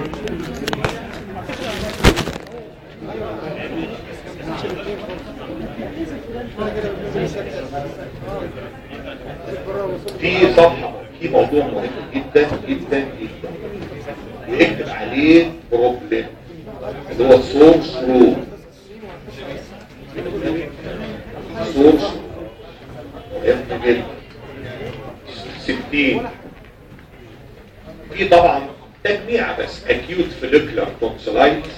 في صفحة في موضوع مهم جدا جدا جدا ويكتب عليه بروبلم اللي هو سورس رو سورس مهم جدا 60 في طبعا تجميع بس acute follicular tonsillitis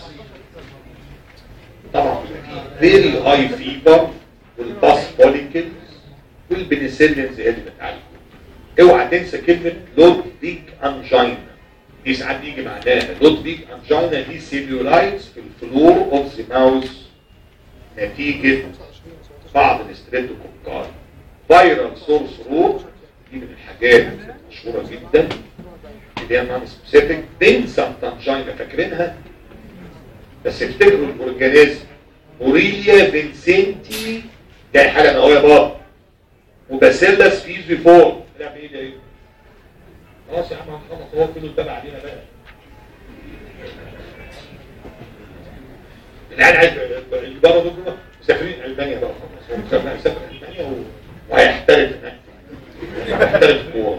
طبعا في very high fever والباس follicles والبنسلينز هي اللي بتعالج اوعى تنسى كلمة لودفيك انجينا دي ساعات بيجي معناها لودفيك انجينا دي سيلولايتس في الفلور اوف ذا ماوس نتيجة بعض الاستريبتوكوكال فايرال سورس روت دي من الحاجات المشهورة جدا اللي هي نون سبيسيفيك بنسنت انجينا فاكرينها بس افتكروا الاورجانيزم موريليا فينسنتي دي حاجة نقوية بقى وباسيلس فيز بيفور نعمل ايه ده ايه خلاص يا عم هنخلص هو كله تبع علينا بقى العيال عايز اللي بره دول مسافرين المانيا بقى خلاص هو مسافر هيسافر المانيا و- وهيحترف هناك هيحترف كوره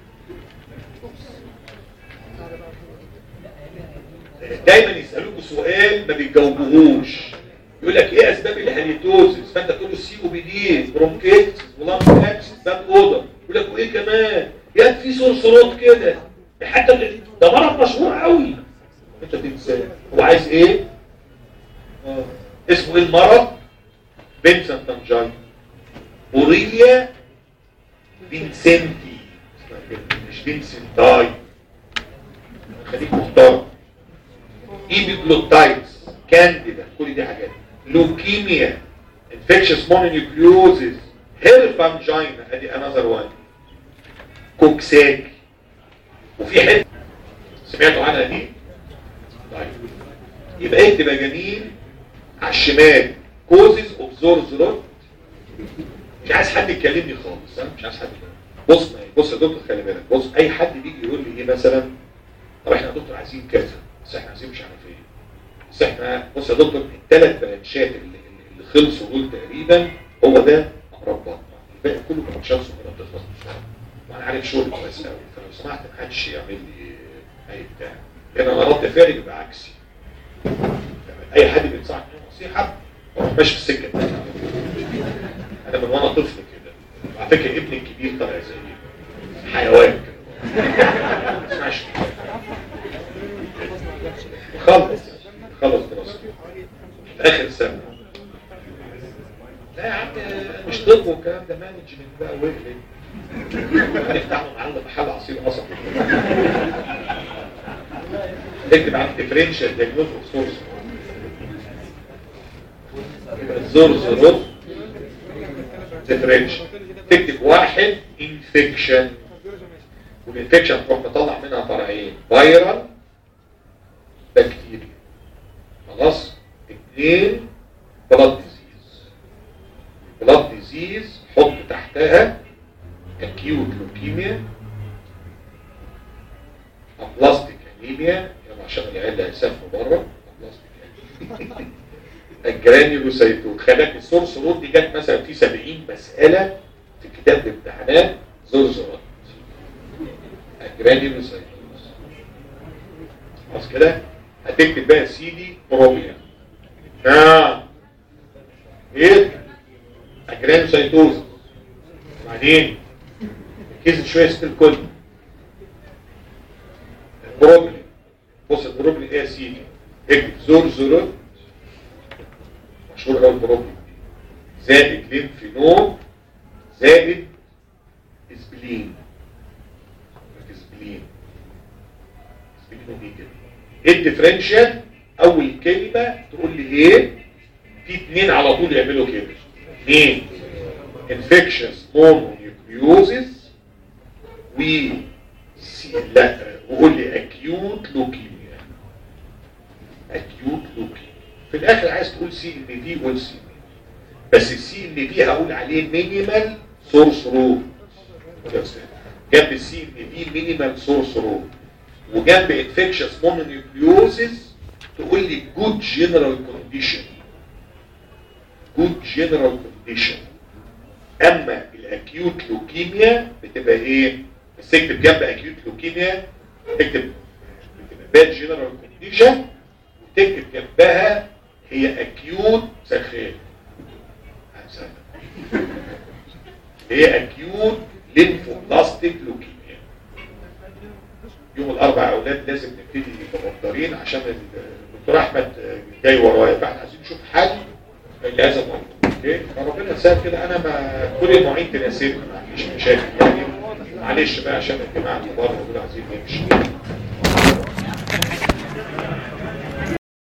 دايما يسالوكوا سؤال ما بيجاوبوهوش يقول لك ايه اسباب الهاليتوزس فانت تقول له السي او بي دي برونكيتس ولانج اكس باب اوضه يقول لك وايه كمان يا في صرصرات كده حتى ال- ده مرض مشهور قوي انت تنساه هو عايز ايه آه. اسمه ايه المرض بنسنت انجاين اوريليا فينسنتي اسمها كده، مش فينسنتاي خليك محترم ايبيجلوتايتس كانديدا كل دي حاجات لوكيميا انفكشس مونونيوكليوزز هيرفانجينا ادي انذر وان كوكساك وفي حته سمعتوا عنها دي طيب يبقى اكتب يا جميل على الشمال كوزز اوف زورزلوت مش عايز حد يكلمني خالص انا مش عايز حد يكلمني. بص بص يا دكتور خلي بالك بص اي حد بيجي يقول لي ايه مثلا طب احنا يا دكتور عايزين كذا بس احنا عايزين مش عارف ايه بس احنا بص يا دكتور الثلاث برانشات اللي, اللي خلصوا دول تقريبا هو ده امراض بطن الباقي كله برانشات صغيره بتخلص بسرعه وانا عارف شغل كويس قوي فلو سمحت ما حدش يعمل لي اي بتاع لان انا رد فعلي بيبقى عكسي اي حد بينصحني نصيحه اروح ماشي في السكه الثانيه انا من وانا طفل كده على فكره ابني الكبير طلع زيي حيوان كده ما اسمعش خلص خلص دراسته في اخر سنه لا يا عم مش طب والكلام ده مانجمنت بقى واهلي هنفتح له محل محل عصير قصب اكتب عن ديفرنشال دياجنوز اوف سورس الزور زروب ديفرنشال تكتب واحد انفكشن والانفكشن تروح مطلع منها فرعين فيرال بكتيريا خلاص اثنين بلاد ديزيز بلاد ديزيز حط تحتها اكيوت لوكيميا ابلاستيك انيميا يعني عشان العيال هيسافروا بره ابلاستيك الجرانيولوسايتوت خلاك السورس رود دي جت مثلا في 70 مساله في كتاب الامتحانات زرزرات الجرانيولوسايتوت خلاص كده هتكتب بقى سيدي بروبيا نعم ايه الجرانيولوسايتوز بعدين ركز شويه ست الكل البروبلي بص البروبلي ايه يا سيدي اكتب زرزرات مشهور قوي البروبلم زائد ليمفينوم زائد اسبلين اسبلين اسبلين دي كده ايه الديفرنشال اول كلمه تقول لي ايه في اتنين على طول يعملوا كده اثنين انفكشنز مونونيوكليوزز و سي لا وقول لي اكيوت لوكيميا اكيوت لوكيميا في الاخر عايز تقول سي ان دي قول سي بس السي ان دي هقول عليه مينيمال سورس رو جنب السي ان دي مينيمال سورس رو وجنب انفكشس مونونيوكليوزز تقول لي جود جنرال كونديشن جود جنرال كونديشن اما الاكيوت لوكيميا بتبقى ايه بس تكتب جنب اكيوت لوكيميا تكتب بتبقى باد جنرال كونديشن وتكتب جنبها هي اكيوت سخان هي اكيوت ليمفوبلاستيك لوكيميا يوم الاربع يا اولاد لازم نبتدي مبطرين عشان الدكتور احمد جاي ورايا فاحنا عايزين نشوف حل لهذا الموضوع اوكي فربنا يسهل كده انا ما كل المواعيد تناسبني ما فيش مشاكل يعني معلش بقى عشان الجماعه الكبار دول عايزين يمشي